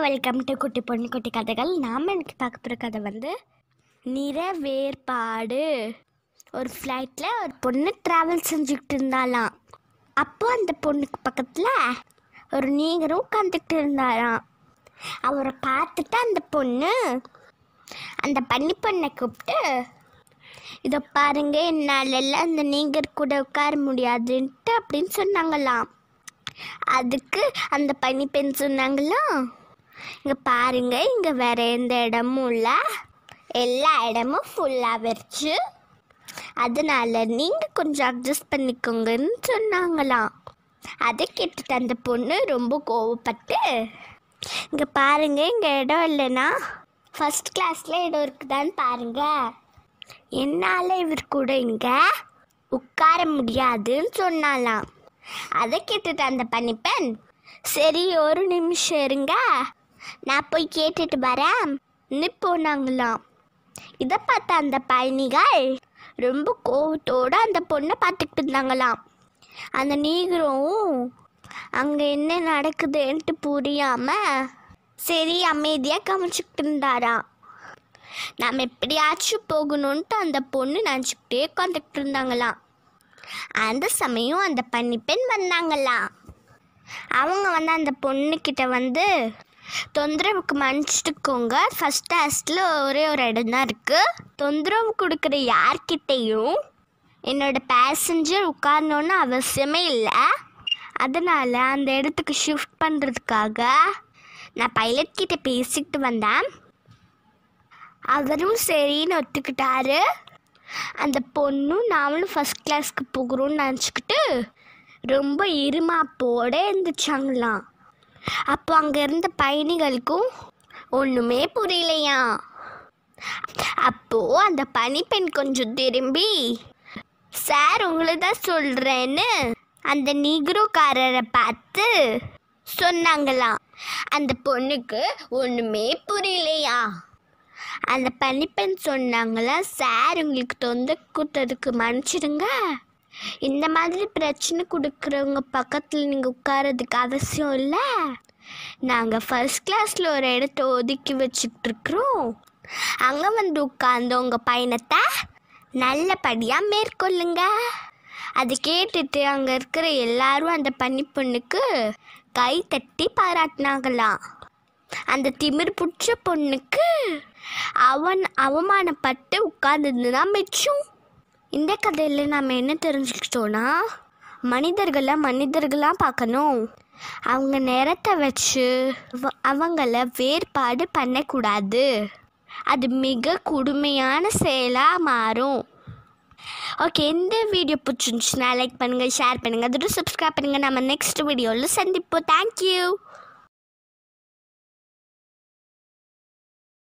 welcome to குட்டி பொண்ணு குட்டி கதைகள் நாம் எனக்கு பார்க்க போகிற கதை வந்து நிற வேறுபாடு ஒரு ஃப்ளைட்டில் ஒரு பொண்ணு ட்ராவல் செஞ்சுக்கிட்டு இருந்தாலாம் அப்போ அந்த பொண்ணுக்கு பக்கத்தில் ஒரு நீகரும் உட்காந்துக்கிட்டு இருந்தாராம் அவரை பார்த்துட்டு அந்த பொண்ணு அந்த பன்னி பொண்ணை கூப்பிட்டு இதை பாருங்க என்னால் எல்லாம் அந்த நீங்கர் கூட உட்கார முடியாதுன்ட்டு அப்படின்னு சொன்னாங்களாம் அதுக்கு அந்த பனி பெண் சொன்னாங்களாம் இங்கே பாருங்க இங்கே வேற எந்த இடமும் இல்லை எல்லா இடமும் ஃபுல்லாக வச்சு அதனால நீங்கள் கொஞ்சம் அட்ஜஸ்ட் பண்ணிக்கோங்கன்னு சொன்னாங்களாம் அதை கேட்டுட்டு அந்த பொண்ணு ரொம்ப கோவப்பட்டு இங்கே பாருங்க இங்கே இடம் இல்லைன்னா ஃபஸ்ட் கிளாஸில் இடம் இருக்குதான்னு பாருங்க என்னால் இவர் கூட இங்கே உட்கார முடியாதுன்னு சொன்னாலாம் அதை கேட்டுட்டு அந்த பனிப்பெண் சரி ஒரு நிமிஷம் இருங்க நான் போய் கேட்டுட்டு வரேன் போனாங்களாம் இதை பார்த்த அந்த பயணிகள் ரொம்ப கோவத்தோடு அந்த பொண்ணை பார்த்துக்கிட்டு இருந்தாங்களாம் அந்த நீகரும் அங்கே என்ன நடக்குதுன்ட்டு புரியாமல் சரி அமைதியாக கவனிச்சுக்கிட்டு இருந்தாராம் நாம் எப்படியாச்சும் போகணுன்ட்டு அந்த பொண்ணு நினச்சிக்கிட்டே உட்காந்துக்கிட்டு இருந்தாங்களாம் அந்த சமயம் அந்த பன்னிப்பெண் வந்தாங்களாம் அவங்க வந்து அந்த பொண்ணுக்கிட்ட வந்து தொந்தரவுக்கு மன்னிச்சுட்டுக்கோங்க ஃபஸ்ட் கிளாஸில் ஒரே ஒரு இடம் தான் இருக்குது தொந்தரவு கொடுக்குற யார்கிட்டையும் என்னோட பேசஞ்சர் உட்காரணுன்னு அவசியமே இல்லை அதனால் அந்த இடத்துக்கு ஷிஃப்ட் பண்ணுறதுக்காக நான் பைலட் கிட்ட பேசிக்கிட்டு வந்தேன் அவரும் சரின்னு ஒத்துக்கிட்டாரு அந்த பொண்ணும் நாமளும் ஃபஸ்ட் கிளாஸ்க்கு போகிறோம்னு நினச்சிக்கிட்டு ரொம்ப இருமாப்போட இருந்துச்சாங்களாம் அப்போ அங்கே இருந்த பயணிகளுக்கும் ஒன்றுமே புரியலையா அப்போது அந்த பனிப்பெண் கொஞ்சம் திரும்பி சார் உங்களை தான் சொல்கிறேன்னு அந்த நீக்ரோக்காரரை பார்த்து சொன்னாங்களாம் அந்த பொண்ணுக்கு ஒன்றுமே புரியலையா அந்த பனிப்பெண் சொன்னாங்களா சார் உங்களுக்கு தொந்த கொடுத்ததுக்கு மன்னிச்சிடுங்க இந்த மாதிரி பிரச்சனை கொடுக்குறவங்க பக்கத்தில் நீங்கள் உட்காரதுக்கு அவசியம் இல்லை நாங்கள் ஃபர்ஸ்ட் கிளாஸில் ஒரு இடத்த ஒதுக்கி வச்சுட்ருக்குறோம் அங்கே வந்து உட்காந்து உங்கள் பயணத்தை நல்லபடியாக மேற்கொள்ளுங்க அதை கேட்டுட்டு அங்கே இருக்கிற எல்லாரும் அந்த பன்னி பொண்ணுக்கு கை தட்டி பாராட்டினாங்களாம் அந்த திமிர் பிடிச்ச பொண்ணுக்கு அவன் அவமானப்பட்டு உட்கார்ந்தது தான் மிச்சம் இந்த கதையில் நாம் என்ன தெரிஞ்சுக்கிட்டோன்னா மனிதர்களை மனிதர்களாக பார்க்கணும் அவங்க நிறத்தை வச்சு அவ- அவங்கள வேறுபாடு பண்ணக்கூடாது அது மிக கொடுமையான செயலாக மாறும் ஓகே இந்த வீடியோ பிடிச்சிருந்துச்சுன்னா லைக் பண்ணுங்கள் ஷேர் பண்ணுங்கள் அதோட சப்ஸ்கிரைப் பண்ணுங்கள் நம்ம நெக்ஸ்ட் வீடியோவில் சந்திப்போம் தேங்க்யூ